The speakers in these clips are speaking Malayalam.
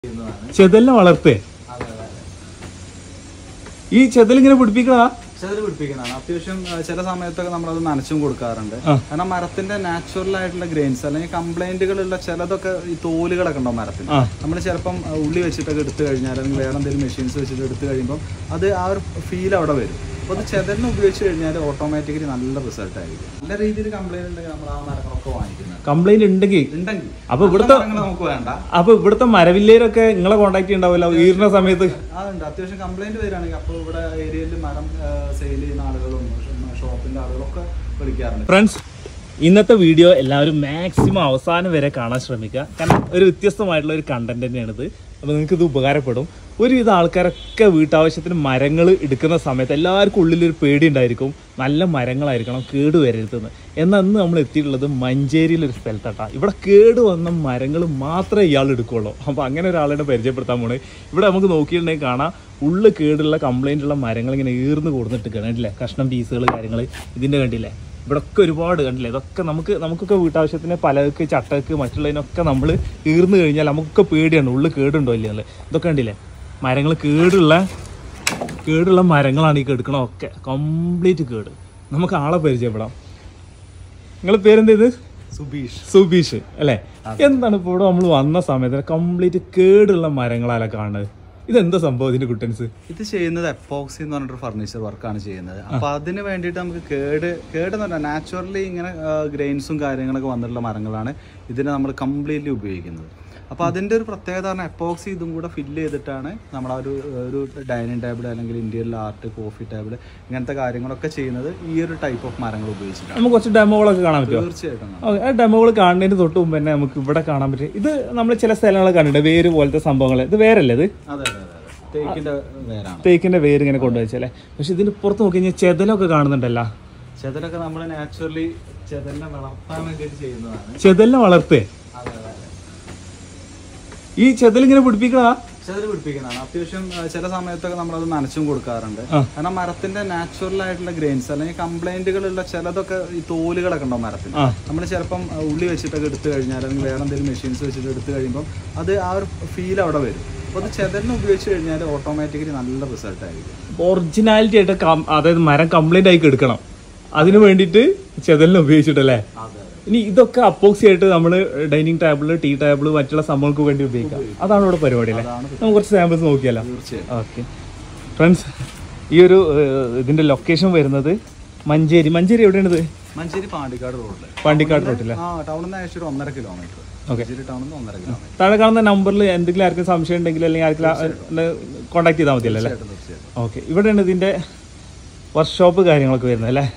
ചെയ്യുന്നതാണ് ചെതലിനെ വളർത്തേ അതെ അതെ അതെ ഈ ചെതൽ ഇങ്ങനെ പിടിപ്പിക്കണ ചെതല് പിടിപ്പിക്കുന്നതാണ് അത്യാവശ്യം ആ, ചില സമയത്തൊക്കെ നമ്മളത് നനച്ചും കൊടുക്കാറുണ്ട് ആ. കാരണം മരത്തിന്റെ നാച്ചുറൽ ആയിട്ടുള്ള ഗ്രെയിൻസ് അല്ലെങ്കിൽ കംപ്ലൈന്റുകളുള്ള ചിലതൊക്കെ ഈ തോലുകളൊക്കെ ഉണ്ടാവും മരത്തിന് ആ. നമ്മൾ ചിലപ്പം ആ, ഉള്ളി വെച്ചിട്ടൊക്കെ എടുത്തു കഴിഞ്ഞാൽ അല്ലെങ്കിൽ വേറെ എന്തെങ്കിലും മെഷീൻസ് വെച്ചിട്ട് എടുത്തു കഴിയുമ്പോൾ അത് ആ ഒരു ഫീൽ അവിടെ വരും അപ്പോൾ അത് ചെതലിന് ഉപയോഗിച്ച് കഴിഞ്ഞാൽ ഓട്ടോമാറ്റിക്കലി നല്ല റിസൾട്ട് ആയിരിക്കും നല്ല രീതിയിൽ കംപ്ലൈന്റ് ഉണ്ടെങ്കിൽ നമ്മൾ ആ മരങ്ങളൊക്കെ വാങ്ങിക്കുന്നത് കംപ്ലൈന്റ് ഉണ്ടെങ്കിൽ ഉണ്ടെങ്കിൽ അപ്പൊ ഇവിടുത്തെ മരങ്ങൾ നമുക്ക് വേണ്ട അപ്പൊ ഇവിടുത്തെ മരവില്ലേരൊക്കെ നിങ്ങളെ കോണ്ടാക്ട് ഉണ്ടാവില്ല ഈറിന സമയത്ത് അതുണ്ട് അത്യാവശ്യം കംപ്ലൈന്റ് വരികയാണെങ്കിൽ അപ്പോൾ ഇവിടെ ഏരിയയിൽ മരം സെയിൽ ചെയ്യുന്ന ആളുകളും ഷോപ്പിന്റെ ആളുകളൊക്കെ വിളിക്കാറുണ്ട് ഫ്രണ്ട്സ് ഇന്നത്തെ വീഡിയോ എല്ലാവരും മാക്സിമം അവസാനം വരെ കാണാൻ ശ്രമിക്കുക കാരണം ഒരു വ്യത്യസ്തമായിട്ടുള്ള ഒരു കണ്ടന്റ് തന്നെയാണിത് അപ്പോൾ നിങ്ങൾക്ക് ഇത് ഉപകാരപ്പെടും ഒരുവിധ ആൾക്കാരൊക്കെ വീട്ടാവശ്യത്തിന് മരങ്ങൾ എടുക്കുന്ന സമയത്ത് എല്ലാവർക്കും ഉള്ളിലൊരു പേടി ഉണ്ടായിരിക്കും നല്ല മരങ്ങളായിരിക്കണം കേട് വരരുതെന്ന് എന്നാൽ ഇന്ന് നമ്മൾ എത്തിയിട്ടുള്ളത് മഞ്ചേരിയിലൊരു സ്ഥലത്താട്ടാ ഇവിടെ കേട് വന്ന മരങ്ങൾ മാത്രമേ ഇയാൾ എടുക്കുകയുള്ളൂ അപ്പോൾ അങ്ങനെ ഒരാളെ പരിചയപ്പെടുത്താൻ പോണേ ഇവിടെ നമുക്ക് നോക്കിയിട്ടുണ്ടെങ്കിൽ കാണാം ഉള്ളു കേടുള്ള കംപ്ലൈൻ്റ് ഉള്ള മരങ്ങൾ ഇങ്ങനെ ഈർന്ന് കൊടുത്തിട്ട് കണ്ടില്ലേ കഷ്ണം പീസുകൾ കാര്യങ്ങൾ ഇതിൻ്റെ കണ്ടില്ലേ ഇവിടൊക്കെ ഒരുപാട് കണ്ടില്ലേ ഇതൊക്കെ നമുക്ക് നമുക്കൊക്കെ വീട്ടാവശ്യത്തിന് പലക്ക് ചട്ടക്ക് മറ്റുള്ളതിനൊക്കെ നമ്മൾ ഈർന്നു കഴിഞ്ഞാൽ നമുക്കൊക്കെ പേടിയാണ് ഉള്ളിൽ കേടുണ്ടോ ഇല്ല എന്നുള്ളത് ഇതൊക്കെ കണ്ടില്ലേ മരങ്ങൾ കേടുള്ള കേടുള്ള മരങ്ങളാണ് ഈ കെടുക്കണമൊക്കെ കംപ്ലീറ്റ് കേട് നമുക്ക് ആളെ പരിചയപ്പെടാം നിങ്ങൾ പേരെന്താ ഇത് സുബീഷ് സുബീഷ് അല്ലേ എന്താണ് ഇപ്പോൾ ഇവിടെ നമ്മൾ വന്ന സമയത്ത് കംപ്ലീറ്റ് കേടുള്ള മരങ്ങളാല കാണുന്നത് ഇതെന്താ സംഭവം ഇതിന്റെ കുട്ടൻസ് ഇത് ചെയ്യുന്നത് എപ്പോക്സി എന്ന് പറഞ്ഞിട്ട് ഫർണിച്ചർ വർക്കാണ് ചെയ്യുന്നത് അപ്പൊ അതിന് വേണ്ടിയിട്ട് നമുക്ക് കേട് കേട് എന്ന് പറഞ്ഞാൽ നാച്ചുറലി ഇങ്ങനെ ഗ്രെയിൻസും കാര്യങ്ങളൊക്കെ വന്നിട്ടുള്ള മരങ്ങളാണ് ഇതിനെ നമ്മൾ കംപ്ലീറ്റ്ലി ഉപയോഗിക്കുന്നത് അപ്പോൾ അതിൻ്റെ ഒരു പ്രത്യേകത പറഞ്ഞാൽ എപ്പോക്സി ഇതും കൂടെ ഫില്ല് ചെയ്തിട്ടാണ് നമ്മൾ ആ ഒരു ഒരു ഡൈനിങ് ടേബിൾ അല്ലെങ്കിൽ ഇന്ത്യയിലെ ആർട്ട് കോഫി ടേബിൾ ഇങ്ങനത്തെ കാര്യങ്ങളൊക്കെ ചെയ്യുന്നത് ഈ ഒരു ടൈപ്പ് ഓഫ് മരങ്ങൾ ഉപയോഗിച്ചിട്ടാണ് നമുക്ക് കുറച്ച് ഡെമോകളൊക്കെ കാണാൻ പറ്റുമോ തീർച്ചയായിട്ടും ഓക്കെ ആ ഡെമോകൾ കാണുന്നതിന് തൊട്ട് മുമ്പ് തന്നെ നമുക്ക് ഇവിടെ കാണാൻ പറ്റും ഇത് നമ്മൾ ചില സ്ഥലങ്ങൾ കണ്ടിട്ടുണ്ട് വേര് പോലത്തെ സംഭവങ്ങൾ ഇത് വേരല്ലേ ഇത് അതെ അതെ അതെ അതെ തേക്കിൻ്റെ വേരാണ് തേക്കിന്റെ വേര് ഇങ്ങനെ കൊണ്ടുവച്ചല്ലേ പക്ഷെ ഇതിന് പുറത്ത് നോക്കി കഴിഞ്ഞാൽ ചെതലൊക്കെ കാണുന്നുണ്ടല്ലോ ചെതലൊക്കെ നമ്മൾ നാച്ചുറലി ചെതലിനെ വളർത്താൻ വേണ്ടിയിട്ട് ചെയ്യുന്നതാണ് ചെതലിനെ വളർത്തേ അതെ അതെ അതെ ഈ ചെതൽ ഇങ്ങനെ പിടിപ്പിക്കണ ചെതല് പിടിപ്പിക്കുന്നതാണ് അത്യാവശ്യം ആ, ചില സമയത്തൊക്കെ നമ്മളത് നനച്ചും കൊടുക്കാറുണ്ട് ആ. കാരണം മരത്തിന്റെ നാച്ചുറൽ ആയിട്ടുള്ള ഗ്രെയിൻസ് അല്ലെങ്കിൽ കംപ്ലൈന്റുകളുള്ള ചിലതൊക്കെ ഈ തോലുകളൊക്കെ ഉണ്ടാവും മരത്തിന് ആ. നമ്മൾ ചിലപ്പം ആ, ഉള്ളി വെച്ചിട്ടൊക്കെ എടുത്തു കഴിഞ്ഞാൽ അല്ലെങ്കിൽ വേറെ എന്തെങ്കിലും മെഷീൻസ് വെച്ചിട്ട് എടുത്തു കഴിയുമ്പോൾ അത് ആ ഒരു ഫീൽ അവിടെ വരും അപ്പോൾ അത് ചെതലിന് ഉപയോഗിച്ച് കഴിഞ്ഞാൽ ഓട്ടോമാറ്റിക്കലി നല്ല റിസൾട്ട് ആയിരിക്കും ഒറിജിനാലിറ്റി ആയിട്ട് കം- അതായത് മരം കംപ്ലൈന്റ് ആയി എടുക്കണം അതിന് വേണ്ടിയിട്ട് ചെതലിനെ ഉപയോഗിച്ചിട്ടല്ലേ അതെ ഇനി ഇതൊക്കെ അപ്പോക്സി ആയിട്ട് നമ്മൾ ഡൈനിങ് ടേബിള് ടീ ടേബിള് മറ്റുള്ള സംഭവങ്ങൾക്ക് വേണ്ടി ഉപയോഗിക്കാം അതാണ് ഇവിടെ പരിപാടി അല്ലേ അതാണ് നമുക്ക് കുറച്ച് സാമ്പിൾസ് നോക്കിയാലോ തീർച്ചയായും ഓക്കെ ഫ്രണ്ട്സ് ഈ ഒരു ഏഹ്, ഇതിന്റെ ലൊക്കേഷൻ വരുന്നത് മഞ്ചേരി മഞ്ചേരി എവിടെയാണിത് മഞ്ചേരി പാണ്ടിക്കാട് റോഡിൽ പാണ്ടിക്കാട് റോട്ടിലെ ആ ടൗണിൽ നിന്ന് ഏകദേശം ഒരു ഒന്നര കിലോമീറ്റർ ഓക്കെ മഞ്ചേരി ടൗണിൽ നിന്ന് ഒന്നര കിലോമീറ്റർ താഴെ കാണുന്ന നമ്പറിൽ എന്തെങ്കിലും ആർക്കും സംശയം ഉണ്ടെങ്കിൽ അല്ലെങ്കിൽ ആർക്കും കോൺടാക്ട് ചെയ്താൽ മതിയല്ലോ അല്ലേ തീർച്ചയായിട്ടും തീർച്ചയായിട്ടും ഓക്കെ ഇവിടെയാണ് ഇതിന്റെ വർക്ക്ഷോപ്പ് കാര്യങ്ങളൊക്കെ വരുന്നത് അല്ലേ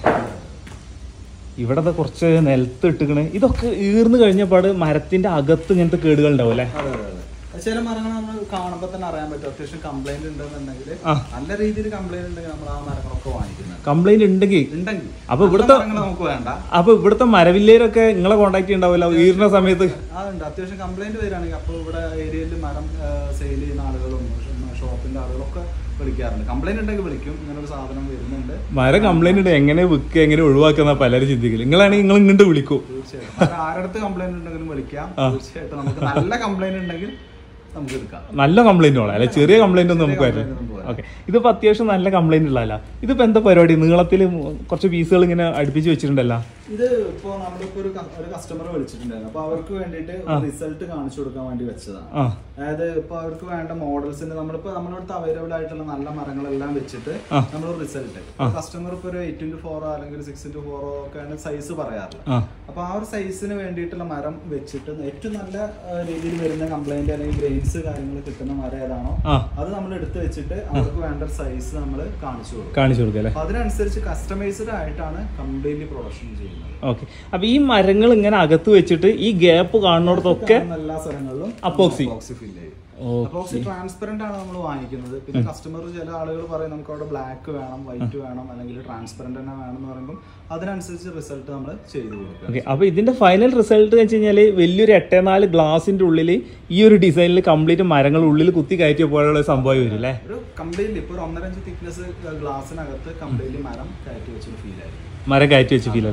ഇവിടെ ദാ കുറച്ച് നിലത്ത് ഇട്ടുകണ് ഇതൊക്കെ ഈർന്നു കഴിഞ്ഞപാട് മരത്തിന്റെ അകത്ത് ഇങ്ങനത്തെ കേടുകൾ ഉണ്ടാവും അല്ലേ അതെ അതെ അതെ ചില മരങ്ങൾ നമ്മൾ കാണുമ്പോൾ തന്നെ അറിയാൻ പറ്റും അത്യാവശ്യം കംപ്ലൈന്റ് ഉണ്ടെന്നുണ്ടെങ്കിൽ ആ. നല്ല രീതിയിൽ കംപ്ലൈന്റ് ഉണ്ടെങ്കിൽ നമ്മൾ ആ മരങ്ങളൊക്കെ വാങ്ങിക്കുന്നത് കംപ്ലൈന്റ് ഉണ്ടെങ്കിൽ ഉണ്ടെങ്കിൽ അപ്പൊ നല്ല ഇവിടുത്തെ- മരങ്ങൾ നമുക്ക് വേണ്ട അപ്പൊ ഇവിടുത്തെ മരവില്ലേരൊക്കെ നിങ്ങളെ കോണ്ടാക്ട് ഉണ്ടാവില്ല ഈറിന സമയത്ത് അതുണ്ട് അത്യാവശ്യം കംപ്ലൈന്റ് വരികയാണെങ്കിൽ അപ്പോൾ ഇവിടെ ഏരിയയിൽ മരം സെയിൽ ചെയ്യുന്ന ആളുകളും ഷോപ്പിന്റെ ആളുകളൊക്കെ വിളിക്കാറുണ്ട് കംപ്ലൈന്റ് ഉണ്ടെങ്കിൽ വിളിക്കും ഇങ്ങനെ ഒരു സാധനം വരുന്നുണ്ട് മരം കംപ്ലൈന്റ് ഉണ്ട് എങ്ങനെ വിൽക്കുക എങ്ങനെ ഒഴിവാക്കുന്ന പലരും ചിന്തിക്കില്ല നിങ്ങളാണെങ്കിൽ നിങ്ങൾ ഇങ്ങോട്ട് വിളിക്കൂ തീർച്ചയായിട്ടും മരം ആരടുത്ത് കംപ്ലൈന്റ് ഉണ്ടെങ്കിലും വിളിക്കാം തീർച്ചയായിട്ടും നമുക്ക് നല്ല കംപ്ലൈന്റ് ഉണ്ടെങ്കിൽ നമുക്ക് എടുക്കാം നല്ല കംപ്ലൈന്റ് ഉള്ള അല്ലെ ചെറിയ കംപ്ലൈന്റ് ഒന്നും നമുക്ക് വരില്ല complaint ഒന്നും പോരാ. ഓക്കെ ഇതിപ്പോ അത്യാവശ്യം നല്ല കംപ്ലൈന്റ് ഉള്ളതല്ല ഇതിപ്പോ എന്താ പരിപാടി നീളത്തിൽ കുറച്ച് പീസുകൾ ഇങ്ങനെ അടുപ്പിച്ച് വെച്ചിട്ടുണ്ടല്ലോ ഇത് ഇപ്പോ നമ്മളിപ്പോ ഒരു ക- ഒരു കസ്റ്റമർ വിളിച്ചിട്ടുണ്ടായിരുന്നു അപ്പൊ അവർക്ക് വേണ്ടിയിട്ട് റിസൾട്ട് കാണിച്ചു കൊടുക്കാൻ വേണ്ടി വെച്ചതാണ് ആ അതായത് ഇപ്പൊ അവർക്ക് വേണ്ട മോഡൽസിന് നമ്മളിപ്പോ നമ്മളടുത്ത് അവൈലബിൾ ആയിട്ടുള്ള നല്ല മരങ്ങളെല്ലാം വെച്ചിട്ട് ആ. നമ്മൾ റിസൾട്ട് കസ്റ്റമർ ഇപ്പൊ ഒരു എയ്റ്റ് ഇൻറ്റു ഫോറോ അല്ലെങ്കിൽ ഒരു സിക്സ് ഇൻറ്റു ഫോറോ ഒക്കെയാണ് സൈസ് പറയാറുള്ളത് ആ അപ്പൊ ആ ഒരു സൈസിന് വേണ്ടിയിട്ടുള്ള മരം വെച്ചിട്ട് ഏറ്റവും നല്ല ആ, രീതിയിൽ വരുന്ന കംപ്ലൈന്റ് അല്ലെങ്കിൽ ഗ്രെയിൻസ് കാര്യങ്ങൾ കിട്ടുന്ന മരം ഏതാണോ ആ അത് നമ്മൾ എടുത്ത് വെച്ചിട്ട് അവർക്ക് വേണ്ട സൈസ് നമ്മൾ കാണിച്ചു കൊടുക്കും കാണിച്ചു കൊടുക്കുക അല്ലേ അപ്പൊ അതിനനുസരിച്ച് കസ്റ്റമൈസ്ഡ് ആയിട്ടാണ് കംപ്ലീറ്റ്ലി പ്രൊഡക്ഷൻ ചെയ്യുന്നത് ഓക്കെ അപ്പൊ ഈ മരങ്ങൾ ഇങ്ങനെ അകത്ത് വെച്ചിട്ട് ഈ ഗ്യാപ്പ് കാണുന്നിടത്തൊക്കെ കാണുന്ന എല്ലാ സ്ഥലങ്ങളിലും അപ്പോക്സി അപ്പോക്സി ഫില്ല് ചെയ്യും ഓ അപ്പോക്സി ട്രാൻസ്പെറന്റ് ആണ് നമ്മൾ വാങ്ങിക്കുന്നത് പിന്നെ കസ്റ്റമർ ചില ആളുകൾ പറയും നമുക്ക് അവിടെ ബ്ലാക്ക് വേണം വൈറ്റ് വേണം അല്ലെങ്കിൽ ട്രാൻസ്പെറന്റ് തന്നെ വേണം എന്ന് പറയുമ്പോൾ അതിനനുസരിച്ച് റിസൾട്ട് നമ്മൾ ചെയ്തു കൊടുക്കുക ഓക്കെ അപ്പൊ ഇതിന്റെ ഫൈനൽ റിസൾട്ട് എന്ന് വെച്ച് കഴിഞ്ഞാല് വലിയൊരു എട്ടേ നാല് ഗ്ലാസിന്റെ ഉള്ളിൽ ഈ ഒരു ഡിസൈനിൽ കംപ്ലീറ്റ് മരങ്ങൾ ഉള്ളിൽ കുത്തി കയറ്റിയപ്പോഴുള്ള ഒരു സംഭവം വരും അല്ലേ ഒരു കംപ്ലീറ്റ്ലി ഇപ്പൊ ഒരു ഒന്നര ഇഞ്ച് തിക്നെസ് ഗ്ലാസിനകത്ത് കംപ്ലീറ്റ്ലി മരം കയറ്റി വെച്ചൊരു ഫീൽ ആയിരിക്കും മരം കയറ്റി വെച്ച് ഫീൽ അല്ലേ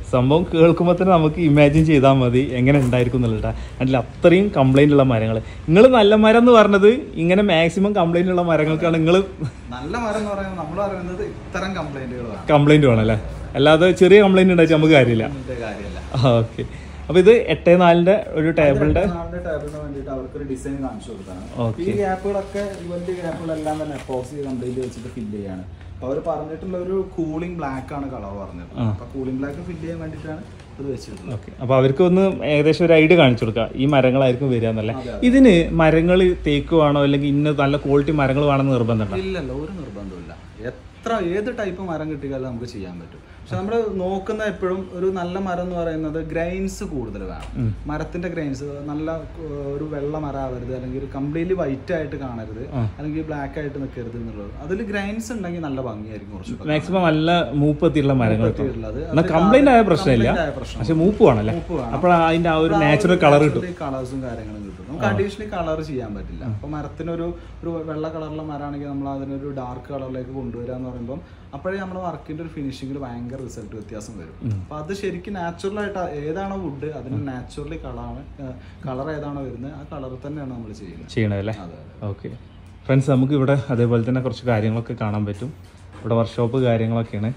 സംഭവം കേൾക്കുമ്പോൾ തന്നെ നമുക്ക് ഇമാജിൻ ചെയ്താൽ മതി എങ്ങനെ ഉണ്ടായിരിക്കും എന്നുള്ളത് അതിൽ അത്രയും കംപ്ലൈൻ്റ് ഉള്ള മരങ്ങൾ നിങ്ങൾ നല്ല മരം എന്ന് പറഞ്ഞത് ഇങ്ങനെ മാക്സിമം കംപ്ലൈൻ്റ് ഉള്ള മരങ്ങൾക്കാണ് നിങ്ങൾ നല്ല മരം എന്ന് പറയുമ്പോൾ നമ്മൾ പറയുന്നത് ഇത്തരം കംപ്ലൈന്റുകളാണ് കംപ്ലൈൻറ്റ് വേണം അല്ലേ അല്ലാതെ ചെറിയ കംപ്ലൈൻറ്റ് ഉണ്ടായിട്ട് നമുക്ക് കാര്യമില്ല ഇതിന്റെ കാര്യമല്ല ഓക്കെ അപ്പോൾ ഇത് എട്ട് നാലിൻ്റെ ഒരു ടേബിളിൻ്റെ നാടിന്റെ ടേബിളിന് വേണ്ടിയിട്ട് അവർക്ക് ഒരു ഡിസൈൻ കാണിച്ചു കൊടുത്താണ് Okay. ഈ ഗ്യാപ്പുകളൊക്കെ വലിയ ഗ്യാപ്പുകളെല്ലാം തന്നെ എപ്പോക്സി കംപ്ലീറ്റ് വെച്ചിട്ട് ഫില്ല് ചെയ്യാണ് അപ്പൊ അവർ പറഞ്ഞിട്ടുള്ള ഒരു കൂളിംഗ് ബ്ലാക്ക് ആണ് കളർ പറഞ്ഞത് അപ്പൊ കൂളിംഗ് ബ്ലാക്ക് ഫില്ല് ചെയ്യാൻ വേണ്ടിയിട്ടാണ് ഇത് വെച്ചിട്ടുള്ളത് ഓക്കെ അപ്പോൾ അവർക്ക് ഒന്ന് ഏകദേശം ഒരു ഐഡിയ കാണിച്ചു കൊടുക്കുക ഈ മരങ്ങളായിരിക്കും വരിക എന്നല്ലേ ഇതിന് മരങ്ങൾ തേക്ക് വേണോ അല്ലെങ്കിൽ ഇന്ന നല്ല ക്വാളിറ്റി മരങ്ങൾ വേണമെന്ന് നിർബന്ധമുണ്ടോ ഇല്ലല്ല ഒരു നിർബന്ധമില്ല എത്ര ഏത് ടൈപ്പ് മരം കിട്ടിയാലും നമുക്ക് ചെയ്യാൻ പറ്റും പക്ഷെ നമ്മൾ നോക്കുന്ന എപ്പോഴും ഒരു നല്ല മരം എന്ന് പറയുന്നത് ഗ്രൈൻസ് കൂടുതൽ വേണം മരത്തിന്റെ ഗ്രൈൻസ് നല്ല ഏർ, ഒരു വെള്ള മരം ആവരുത് അല്ലെങ്കിൽ ഒരു കംപ്ലീറ്റ്ലി വൈറ്റ് ആയിട്ട് കാണരുത് അല്ലെങ്കിൽ ബ്ലാക്ക് ആയിട്ട് നിൽക്കരുത് എന്നുള്ളത് അതിൽ ഗ്രൈൻസ് ഉണ്ടെങ്കിൽ നല്ല ഭംഗിയായിരിക്കും കുറച്ചുകൂടെ മാക്സിമം നല്ല മൂപ്പെത്തിയുള്ള മരങ്ങൾ ഉള്ളത് എന്നാൽ കംപ്ലൈന്റ് ആയ പ്രശ്നമില്ല complaint ആയ പ്രശ്നം പക്ഷെ മൂപ്പ് വേണമല്ലേ മൂപ്പ് വേണം. അപ്പോൾ അതിന്റെ ആ ഒരു നാച്ചുറൽ കളർ കിട്ടും കളേഴ്സും കാര്യങ്ങളും കിട്ടും നമുക്ക് അഡീഷണലി കളർ ചെയ്യാൻ പറ്റില്ല അപ്പൊ മരത്തിനൊരു ഒരു വെള്ള കളറിലെ മരമാണെങ്കിൽ നമ്മൾ അതിനൊരു ഡാർക്ക് കളറിലേക്ക് കൊണ്ടുവരിക എന്ന് പറയുമ്പോൾ അപ്പോഴേ നമ്മുടെ വർക്കിന്റെ ഒരു ഫിനിഷിംഗിൽ ഭയങ്കര റിസൾട്ട് വ്യത്യാസം വരും അപ്പൊ അത് ശരിക്കും നാച്ചുറൽ ആയിട്ട് ഏതാണോ വുഡ് അതിന് നാച്ചുറലി കളറാണ് കളർ ഏതാണോ വരുന്നത് ആ കളർ തന്നെയാണ് നമ്മൾ ചെയ്യുന്നത് ചെയ്യണതല്ലേ അതെ ഓക്കെ ഫ്രണ്ട്സ് നമുക്ക് ഇവിടെ അതേപോലെ തന്നെ കുറച്ച് കാര്യങ്ങളൊക്കെ കാണാൻ പറ്റും ഇവിടെ വർക്ക്ഷോപ്പ് കാര്യങ്ങളൊക്കെയാണ്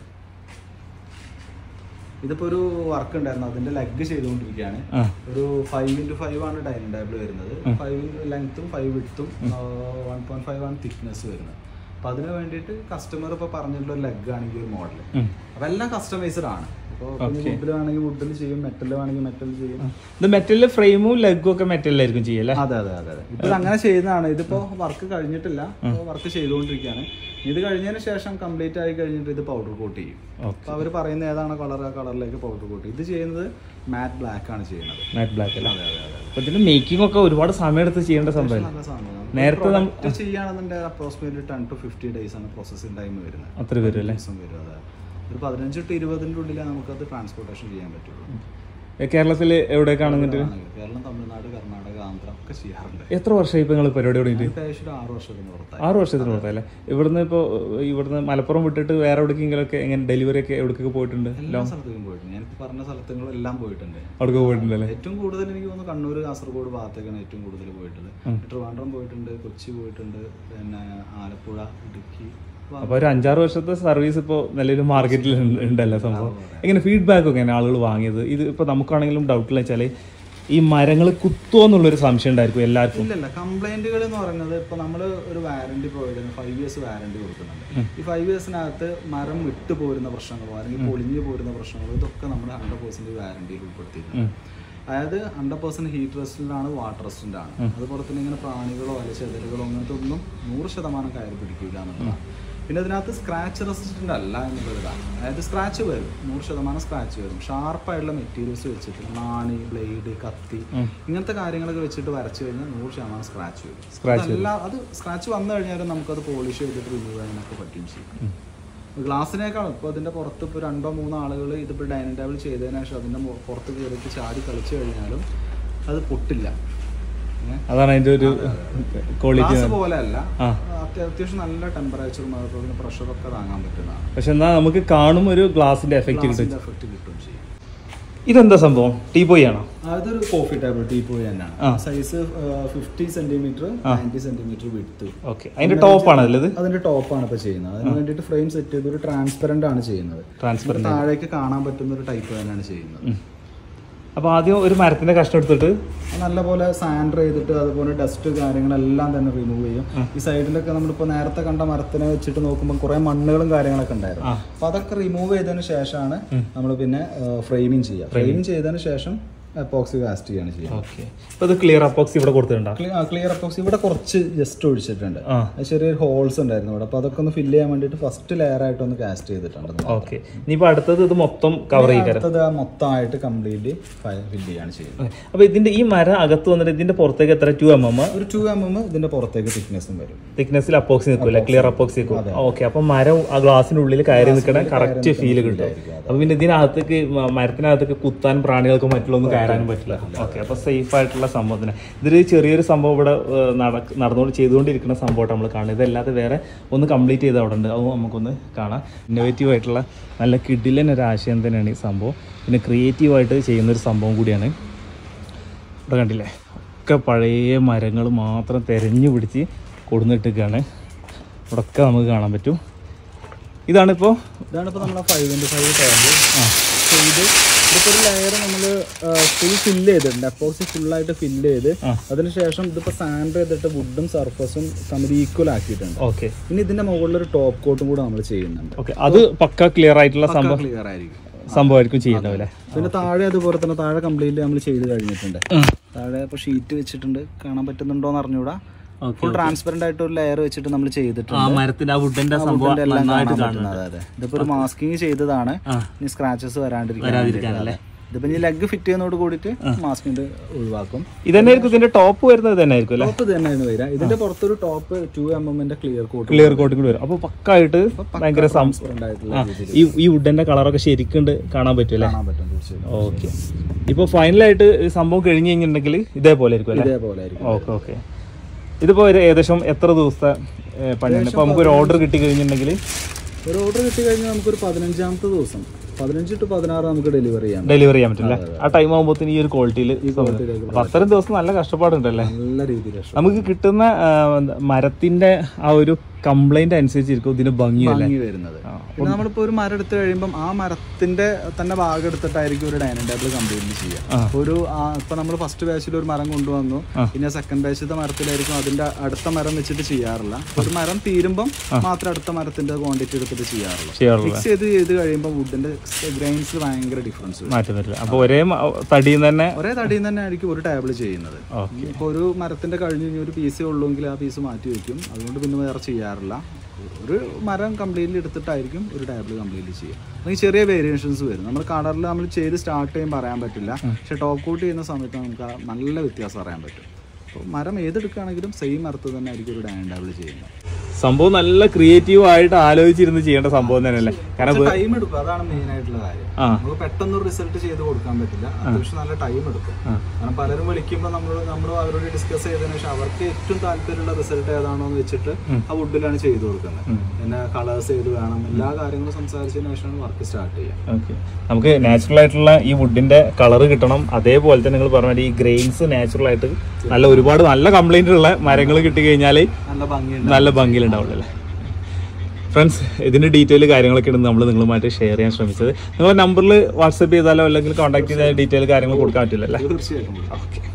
ഇതിപ്പോ ഒരു വർക്ക് ഉണ്ടായിരുന്നു അതിന്റെ ലെഗ് ചെയ്തുകൊണ്ടിരിക്കുകയാണ് ആ ഒരു ഫൈവ് ഇൻറ്റു ഫൈവ് ആണ് ഡൈനിങ് ടേബിൾ വരുന്നത് ഫൈവ് ലെങ്ത്തും ഫൈവ് വിട്ടും വൺ പോയിന്റ് ഫൈവ് ആണ് തിക്നെസ് വരുന്നത് അപ്പൊ അതിന് വേണ്ടിയിട്ട് കസ്റ്റമർ ഇപ്പൊ പറഞ്ഞിട്ടുള്ള ഒരു ലെഗ് ആണ് ഈ ഒരു മോഡൽ ഉം. അപ്പൊ എല്ലാം കസ്റ്റമൈസ്ഡ് ആണ് ഇപ്പോൾ വുഡിൽ വേണമെങ്കിൽ വുഡിൽ ചെയ്യും മെറ്റൽ വേണമെങ്കിൽ മെറ്റൽ ചെയ്യും ഇത് മെറ്റലിലെ ഫ്രെയിമും ലെഗും ഒക്കെ മെറ്റലിലായിരിക്കും ചെയ്യല്ലേ അതെ അതെ അതെ അതെ ഇപ്പൊ അങ്ങനെ ചെയ്യുന്നതാണ് ഇതിപ്പോ വർക്ക് കഴിഞ്ഞിട്ടില്ല വർക്ക് ചെയ്തുകൊണ്ടിരിക്കുകയാണ് ഇത് കഴിഞ്ഞതിന് ശേഷം കംപ്ലീറ്റ് ആയി കഴിഞ്ഞിട്ട് ഇത് പൗഡർ കോട്ട് ചെയ്യും ഓക്കെ അപ്പൊ അവർ പറയുന്ന ഏതാണ് കളർ ആ കളറിലേക്ക് പൗഡർ കോട്ട് ഇത് ചെയ്യുന്നത് മാറ്റ് ബ്ലാക്ക് ആണ് ചെയ്യുന്നത് മാറ്റ് ബ്ലാക്ക് അല്ലേ അതെ അതെ അതെ അപ്പൊ ഇതിന്റെ മേക്കിംഗ് ഒക്കെ ഒരുപാട് സമയം എടുത്ത് ചെയ്യേണ്ട സംഭവം നല്ല സാധനമാണ് നേരത്തെ നമ്മ- പ്രൊഡക്റ്റ് ചെയ്യുകയാണെന്നുണ്ടെങ്കിൽ approximately ten to fifty days ആണ് പ്രോസസ്സിംഗ് ടൈം വരുന്നത് അത്ര വരും അല്ലേ ദിവസം വരും അതെ ഒരു പതിനഞ്ച് ടു ഇരുപതിൻ്റെ ഉള്ളിലേ നമുക്കത് ട്രാൻസ്പോർട്ടേഷൻ ചെയ്യാൻ പറ്റുള്ളൂ കേരളത്തിൽ എവിടെയൊക്കെയാണ് എന്നിട്ട് ആണെങ്കിൽ കേരളം തമിഴ്നാട് കർണാടക ആന്ധ്ര ഒക്കെ ചെയ്യാറുണ്ട് എത്ര വർഷമായി ഇപ്പൊ നിങ്ങൾ പരിപാടി തുടങ്ങിയിട്ട് ഏകദേശം ഒരു ആറ് വർഷത്തിന് പുറത്തായി ആറ് വർഷത്തിന് പുറത്തല്ലേ ഇവിടുന്ന് ഇപ്പോൾ ഇവിടുന്ന് മലപ്പുറം വിട്ടിട്ട് വേറെ എവിടേക്കെങ്കിലും ഒക്കെ എങ്ങനെ ഡെലിവറി ഒക്കെ എവിടേക്കൊക്കെ പോയിട്ടുണ്ട് എല്ലാ സ്ഥലത്തേക്കും പോയിട്ടുണ്ട് ഞാൻ പറഞ്ഞ സ്ഥലത്തുകളെല്ലാം പോയിട്ടുണ്ട് അവിടേക്ക് പോയിട്ടുണ്ടല്ലേ ഏറ്റവും കൂടുതൽ എനിക്ക് തോന്നുന്നു കണ്ണൂർ കാസർഗോഡ് ഭാഗത്തേക്കാണ് ഏറ്റവും കൂടുതൽ പോയിട്ടുള്ളത് ട്രിവാൻഡ്രം പോയിട്ടുണ്ട് കൊച്ചി പോയിട്ടുണ്ട് പിന്നെ ആലപ്പുഴ ഇടുക്കി അപ്പൊ അപ്പോൾ ഒരു അഞ്ചാറ് വർഷത്തെ സർവീസ് ഇപ്പോൾ നിലവിൽ മാർക്കറ്റിൽ ഉണ്ടല്ലോ സംഭവം എങ്ങനെ ഫീഡ്ബാക്ക് ഒക്കെ എങ്ങനെ ആളുകൾ വാങ്ങിയത് ഇത് ഇപ്പോൾ നമുക്കാണെങ്കിലും ഡൗട്ടില്ല വെച്ചാൽ ഈ മരങ്ങൾ കുത്തുമോ എന്നുള്ളൊരു സംശയം ഉണ്ടായിരിക്കും എല്ലാവർക്കും ഇല്ലല്ല കംപ്ലൈന്റുകൾ എന്ന് പറയുന്നത് ഇപ്പൊ നമ്മൾ ഒരു വാറന്റി പ്രൊവൈഡ് ചെയ്യുന്ന ഫൈവ് ഇയേഴ്സ് വാറന്റി കൊടുക്കുന്നുണ്ട് ഈ ഫൈവ് ഇയേഴ്സിനകത്ത് മരം വിട്ടു പോരുന്ന പ്രശ്നങ്ങളോ അല്ലെങ്കിൽ പൊളിഞ്ഞു പോരുന്ന പ്രശ്നങ്ങളോ ഇതൊക്കെ നമ്മൾ ഹൺഡ്രഡ് പെർസെന്റ് വാറന്റിയിൽ ഉൾപ്പെടുത്തിയിട്ടുണ്ട് അതായത് ഹൺഡ്രഡ് പെർസെന്റ് ഹീറ്റ് റെസ്റ്റിലാണ് വാട്ടർ റെസ്റ്റിൻ്റെ ആണ് അതുപോലെ തന്നെ ഇങ്ങനെ പ്രാണികളോ അല്ലെ ചെതലുകളോ അങ്ങനത്തെ ഒന്നും നൂറ് ശതമാനം കയറി പിടിക്കില്ല എന്നുള്ളതാണ് പിന്നെ ഇതിനകത്ത് സ്ക്രാച്ച് റെസിസ്റ്റൻ്റ് അല്ല എന്നുള്ളതാണ് അതായത് സ്ക്രാച്ച് വരും നൂറ് ശതമാനം സ്ക്രാച്ച് വരും ഷാർപ്പായിട്ടുള്ള മെറ്റീരിയൽസ് വെച്ചിട്ട് നാണി ബ്ലേഡ് കത്തി ഇങ്ങനത്തെ കാര്യങ്ങളൊക്കെ വെച്ചിട്ട് വരച്ചു കഴിഞ്ഞാൽ നൂറ് ശതമാനം സ്ക്രാച്ച് വരും Scratch അതല്ല അത് സ്ക്രാച്ച് വന്നു കഴിഞ്ഞാലും നമുക്കത് പോളിഷ് ചെയ്തിട്ട് റിമൂവ് ചെയ്യാനൊക്കെ പറ്റും ചെയ്യും ഗ്ലാസ്സിനേക്കാളും ഇപ്പോൾ അതിൻ്റെ പുറത്ത് ഇപ്പോൾ രണ്ടോ മൂന്നോ ആളുകൾ ഇതിപ്പോൾ ഡൈനിങ് ടേബിൾ ചെയ്തതിന് ശേഷം അതിൻ്റെ മു- പുറത്ത് കയറിയിട്ട് ചാടി കളിച്ചു കഴിഞ്ഞാലും അത് പൊട്ടില്ല ഏ? അതാണ് അതിൻ്റെ ഒരു ക്വാളിറ്റി ഗ്ലാസ് പോലെയല്ല ആ. അത്യ- അത്യാവശ്യം നല്ല ടെമ്പറേച്ചറും അതുപോലെ പ്രഷറൊക്കെ താങ്ങാൻ പറ്റുന്നതാണ് പക്ഷെ എന്നാൽ നമുക്ക് കാണും ഒരു ഗ്ലാസിന്റെ എഫക്റ്റ് കിട്ടും ഗ്ലാസിൻ്റെ എഫക്റ്റ് കിട്ടും ചെയ്യും ഇതെന്താ സംഭവം ടീ പോയി ആണോ അതൊരു കോഫി ടേബിൾ ടീ പോയി ആ. തന്നെയാണ് size fifty centimetre ninety centimetre വിടുത്ത് ഓക്കെ അതിന്റെ ടോപ്പാണ് അതിലത് അതിന്റെ ടോപ്പാണ് ഇപ്പൊ ചെയ്യുന്നത് അതിന് വേണ്ടിയിട്ട് ഫ്രെയിം സെറ്റ് ചെയ്ത് ഒരു ട്രാൻസ്പെറന്റ് ആണ് ചെയ്യുന്നത് ട്രാൻസ്പെറന്റ് താഴേക്ക് കാണാൻ പറ്റുന്ന ഒരു ടൈപ്പ് തന്നെയാണ് ചെയ്യുന്നത് അപ്പോൾ ആദ്യം ഒരു മരത്തിന്റെ കഷ്ണം എടുത്തിട്ട് നല്ലപോലെ സാൻഡർ ചെയ്തിട്ട് അതുപോലെ ഡസ്റ്റ് കാര്യങ്ങളെല്ലാം തന്നെ റിമൂവ് ചെയ്യും ഈ സൈഡിലൊക്കെ നമ്മളിപ്പോൾ നേരത്തെ കണ്ട മരത്തിനെ വെച്ചിട്ട് നോക്കുമ്പോൾ കുറെ മണ്ണുകളും കാര്യങ്ങളൊക്കെ ഉണ്ടായിരുന്നു അപ്പൊ അതൊക്കെ റിമൂവ് ചെയ്തതിന് ശേഷമാണ് നമ്മൾ പിന്നെ ഫ്രെയിമിങ് ചെയ്യുക ഫ്രെയിമിങ് ചെയ്തതിന് ശേഷം എപ്പോക്സി കാസ്റ്റ് ചെയ്യാണ് ചെയ്യുക ഓക്കെ അപ്പോൾ ഇത് ക്ലിയർ അപ്പോക്സി ഇവിടെ കൊടുത്തിട്ടുണ്ടോ ക്ലിയർ എപ്പോക്സി ഇവിടെ കുറച്ച് ജസ്റ്റ് ഒഴിച്ചിട്ടുണ്ട് ആ അത് ചെറിയൊരു ഹോൾസ് ഉണ്ടായിരുന്നു ഇവിടെ അപ്പോൾ അതൊക്കെ ഒന്ന് ഫില്ല് ചെയ്യാൻ വേണ്ടിയിട്ട് ഫസ്റ്റ് ലെയർ ആയിട്ട് ഒന്ന് കാസ്റ്റ് ചെയ്തിട്ടുണ്ട് ഓക്കെ ഇനിയിപ്പോൾ അടുത്തത് ഇത് മൊത്തം കവർ ചെയ്യും അടുത്തത് ആ മൊത്തമായിട്ട് കംപ്ലീറ്റ്ലി ഫില്ല് ചെയ്യാണ് ചെയ്യുന്നത് അപ്പോൾ ഇതിന്റെ ഈ മരം അകത്ത് വന്നിട്ട് ഇതിന്റെ പുറത്തേക്ക് എത്ര ടു എം എം ഒരു ടു എം എം ഇതിന്റെ പുറത്തേക്ക് തിക്നെസ്സും വരും തിക്നെസ്സിൽ അപ്പോക്സി നിൽക്കില്ല ക്ലിയർ അപ്പോക്സി നിൽക്കും ഓക്കെ അപ്പോൾ മരം ആ ഗ്ലാസിന്റെ ഉള്ളിൽ കയറി നിൽക്കണ കറക്റ്റ് ഫീൽ കിട്ടും അപ്പോൾ പിന്നെ ഇതിനകത്തേക്ക് മ- മരത്തിനകത്തേക്ക് കുത്താൻ പ്രാണികൾക്ക് മറ്റുള്ളൊന്നും കയറാനും പറ്റില്ല ഓക്കെ അപ്പോൾ സേഫ് ആയിട്ടുള്ള സംഭവത്തിന് ഇതൊരു ചെറിയൊരു സംഭവം ഇവിടെ ഏഹ്, നടക്ക് നടന്നുകൊണ്ട് ചെയ്തുകൊണ്ടിരിക്കുന്ന സംഭവമായിട്ട് നമ്മൾ കാണുന്നത് ഇതല്ലാതെ വേറെ ഒന്ന് കംപ്ലീറ്റ് ചെയ്ത് അവിടെ ഉണ്ട് അത് നമുക്കൊന്ന് കാണാം ഇന്നോവേറ്റീവ് ആയിട്ടുള്ള നല്ല കിഡിലൻ ഒരു ആശയം തന്നെയാണ് ഈ സംഭവം പിന്നെ ക്രിയേറ്റീവായിട്ട് ചെയ്യുന്ന ഒരു സംഭവം കൂടിയാണ് ഇവിടെ കണ്ടില്ലേ ഒക്കെ പഴയ മരങ്ങൾ മാത്രം തിരഞ്ഞു പിടിച്ച് കൊടുന്നിട്ടൊക്കെയാണ് ഇവിടെയൊക്കെ നമുക്ക് കാണാൻ പറ്റും ഇതാണിപ്പോൾ ഇതാണ് ഇപ്പോൾ നമ്മളെ ഫൈവ് ഇൻറ്റു ഫൈവ് ടാബ് ഇത് ഇതിപ്പോൾ ഒരു ലെയർ നമ്മൾ ഫുൾ ഫില്ല് ചെയ്തിട്ടുണ്ട് എപ്പോക്സി ഫുള്ളായിട്ട് ഫില്ല് ചെയ്ത് ആ. അതിനുശേഷം ഇതിപ്പോൾ സാൻഡ് ചെയ്തിട്ട് വുഡും സർഫസും തമ്മിൽ ഈക്വൽ ആക്കിയിട്ടുണ്ട് ഓക്കെ ഇനി ഇതിന്റെ മുകളിൽ ഒരു ടോപ്പ് കോട്ടും കൂടെ നമ്മൾ ചെയ്യുന്നുണ്ട് ഓക്കെ അത് പക്ക ക്ലിയർ ആയിട്ടുള്ള സംഭവം ക്ലിയർ ആയിരിക്കും സംഭവമായിരിക്കും ചെയ്യുന്നത് അല്ലേ പിന്നെ താഴെ അതുപോലെ തന്നെ താഴെ കംപ്ലീറ്റ് നമ്മൾ ചെയ്ത് കഴിഞ്ഞിട്ടുണ്ട് താഴെ ഇപ്പോൾ ഷീറ്റ് വെച്ചിട്ടുണ്ട് കാണാൻ പറ്റുന്നുണ്ടോ എന്ന് അറിഞ്ഞൂടാ ഫുൾ ട്രാൻസ്പെറന്റ് ആയിട്ട് ഒരു ലെയർ വെച്ചിട്ട് നമ്മൾ ചെയ്തിട്ടുണ്ട് ആ മരത്തിന്റെ ആ വുഡിന്റെ സംഭവം ഇതിന്റെ എല്ലാം നന്നായിട്ട് കാണാൻ കാണുന്നുണ്ട് പറ്റുന്നത് അതെ ഇതിപ്പോ ഒരു മാസ്കിങ് ചെയ്തതാണ് ആ. ഇനി സ്ക്രാച്ചസ് വരാണ്ടിരിക്കാൻ വരാതിരിക്കാനല്ലേ? വേണ്ടിയിട്ട്. ഇതിപ്പോ ഇനി ലെഗ് ഫിറ്റ് ചെയ്യുന്നതോട് കൂടിയിട്ട് മാസ്കിന്റെ ഒഴിവാക്കും ഇതന്നെ ആയിരിക്കും ഇതിന്റെ ടോപ്പ് വരുന്നത് തന്നെ ആയിരിക്കും അല്ലേ ടോപ്പ് തന്നെയാണ് വരിക ഇതിന്റെ പുറത്തൊരു ടോപ്പ് ടു എം എമ്മിന്റെ ക്ലിയർ കോട്ട് ക്ലിയർ കോട്ടും കൂടി വരും അപ്പൊ പക്കായിട്ട് ഭയങ്കര സം- ട്രാൻസ്പെറന്റ് ആയിട്ടുള്ള ആ, ഈ ഈ വുഡിന്റെ കളറൊക്കെ ശരിക്കും കാണാൻ പറ്റും അല്ലേ കാണാൻ പറ്റും തീർച്ചയായും ഓക്കെ ഇപ്പൊ ഫൈനലായിട്ട് സംഭവം കഴിഞ്ഞ് കഴിഞ്ഞിട്ടുണ്ടെങ്കിൽ ഇതേപോലെ ആയിരിക്കും അല്ലേ ഇതേപോലെ ആയിരിക്കും ഓക്കെ ഓക്കെ ഇതിപ്പോ ഒരു ഏകദേശം എത്ര ദിവസത്തെ ഏ, പണിയാണ് ഇപ്പൊ നമുക്ക് ഒരു ഓർഡർ കിട്ടി കഴിഞ്ഞിട്ടുണ്ടെങ്കിൽ ഒരു ഓർഡർ കിട്ടി കഴിഞ്ഞാൽ നമുക്കൊരു പതിനഞ്ചാമത്തെ ദിവസം പതിനഞ്ച് ടു പതിനാറ് നമുക്ക് ഡെലിവറി ചെയ്യാം ഡെലിവറി ചെയ്യാൻ പറ്റില്ല ആ ടൈം ആകുമ്പോഴത്തേന് ഈ ഒരു ക്വാളിറ്റിയിൽ quality-ലേക്ക് അപ്പൊ അത്രയും ദിവസം നല്ല കഷ്ടപ്പാടുണ്ടല്ലേ നല്ല രീതിയിൽ നമുക്ക് കിട്ടുന്ന ആ, എന്താ, മരത്തിന്റെ ആ ഒരു കംപ്ലൈന്റ് അനുസരിച്ചിരിക്കും ഇതിന് ഭംഗിയല്ലേ ഭംഗി വരുന്നത് പിന്നെ നമ്മളിപ്പോ ഒരു മരം എടുത്തു കഴിയുമ്പോൾ ആ മരത്തിന്റെ തന്നെ ഭാഗം എടുത്തിട്ടായിരിക്കും ഒരു ഡൈനിങ് ടേബിൾ കംപ്ലീറ്റ് ചെയ്യുക അപ്പൊ ഒരു ആ, ഇപ്പൊ നമ്മൾ ഫസ്റ്റ് ബാച്ചിൽ ഒരു മരം കൊണ്ടുവന്നു പിന്നെ സെക്കൻഡ് ബാച്ചിലത്തെ മരത്തിലായിരിക്കും അതിന്റെ അടുത്ത മരം വെച്ചിട്ട് ചെയ്യാറില്ല ഒരു മരം തീരുമ്പം മാത്രം അടുത്ത മരത്തിന്റെ ക്വാണ്ടിറ്റി എടുത്തിട്ട് ചെയ്യാറുള്ളൂ ചെയ്യാറുള്ളത് മിക്സ് ചെയ്ത് ചെയ്ത് കഴിയുമ്പോൾ വുഡിന്റെ ഗ്രൈൻസിൽ ഭയങ്കര ഡിഫറൻസ് വരും മാറ്റം വരില്ല അപ്പൊ ഒരേ മ- തടിയിൽ നിന്ന് തന്നെ ഒരേ തടിയിൽ നിന്ന് തന്നെ ആയിരിക്കും ഒരു ടേബിൾ ചെയ്യുന്നത് ഓക്കെ ഇപ്പോൾ ഒരു മരത്തിന്റെ കഴിഞ്ഞ് ഇനി ഒരു പീസേ ഉള്ളൂങ്കിൽ ആ പീസ് മാറ്റി വെക്കും അതുകൊണ്ട് പിന്നെ വേറെ ചെയ്യാറില്ല ഒരു മരം കംപ്ലീറ്റ്ലി എടുത്തിട്ടായിരിക്കും ഒരു ടേബിൾ കംപ്ലീറ്റ്ലി ചെയ്യുക അല്ലെങ്കിൽ ചെറിയ വേരിയേഷൻസ് വരും നമ്മൾ കളറിൽ നമ്മൾ ചെയ്ത് സ്റ്റാർട്ട് ചെയ്യുമ്പോൾ പറയാൻ പറ്റില്ല പക്ഷെ ടോപ്പ് കോട്ട് ചെയ്യുന്ന സമയത്ത് നമുക്ക് ആ നല്ല വ്യത്യാസം അറിയാൻ പറ്റും അപ്പോൾ മരം ഏതെടുക്കുകയാണെങ്കിലും സെയിം മരത്ത് തന്നെ ആയിരിക്കും ഒരു ഡൈനിങ് ടേബിൾ ചെയ്യുന്നത് സംഭവം നല്ല ക്രിയേറ്റീവ് ആയിട്ട് ആലോചിച്ചിരുന്ന് ചെയ്യേണ്ട സംഭവം തന്നെയല്ലേ കാരണം വേ- ടൈം എടുക്കും അതാണ് മെയിൻ ആയിട്ടുള്ള കാര്യം ആ. നമുക്ക് പെട്ടെന്ന് ഒരു റിസൾട്ട് ചെയ്ത് കൊടുക്കാൻ പറ്റില്ല അത്യാവശ്യം നല്ല ടൈം എടുക്കും കാരണം പലരും വിളിക്കുമ്പോൾ നമ്മൾ നമ്മൾ അവരോട് ഡിസ്കസ് ചെയ്തതിനു ശേഷം അവർക്ക് ഏറ്റവും താല്പര്യമുള്ള റിസൾട്ട് ഏതാണോ എന്ന് വെച്ചിട്ട് ആ വുഡിലാണ് ചെയ്തു കൊടുക്കുന്നത് പിന്നെ കളേഴ്സ് ഏത് വേണം എല്ലാ കാര്യങ്ങളും സംസാരിച്ചതിന് ശേഷമാണ് വർക്ക് സ്റ്റാർട്ട് ചെയ്യുക ഓക്കെ നമുക്ക് നാച്ചുറൽ ആയിട്ടുള്ള ഈ വുഡിന്റെ കളർ കിട്ടണം അതേപോലെ തന്നെ നിങ്ങൾ പറഞ്ഞ ഈ ഗ്രെയിൻസ് നാച്ചുറൽ ആയിട്ട് നല്ല ഒരുപാട് നല്ല കംപ്ലൈന്റ് ഉള്ള മരങ്ങൾ കിട്ടി കഴിഞ്ഞാൽ നല്ല ഭംഗിയുണ്ട് നല്ല ഭംഗിയിലുണ്ടാവുള്ളൂ അല്ലേ ഫ്രണ്ട്സ് ഇതിന്റെ ഡീറ്റെയിൽ കാര്യങ്ങളൊക്കെയാണ് നമ്മൾ നിങ്ങളുമായിട്ട് ഷെയർ ചെയ്യാൻ ശ്രമിച്ചത് നിങ്ങളുടെ നമ്പറിൽ വാട്സപ്പ് ചെയ്താലോ അല്ലെങ്കിൽ കോൺടാക്ട് ചെയ്താൽ ഡീറ്റെയിൽ കാര്യങ്ങൾ കൊടുക്കാൻ പറ്റില്ല അല്ലേ തീർച്ചയായിട്ടും ഓക്കെ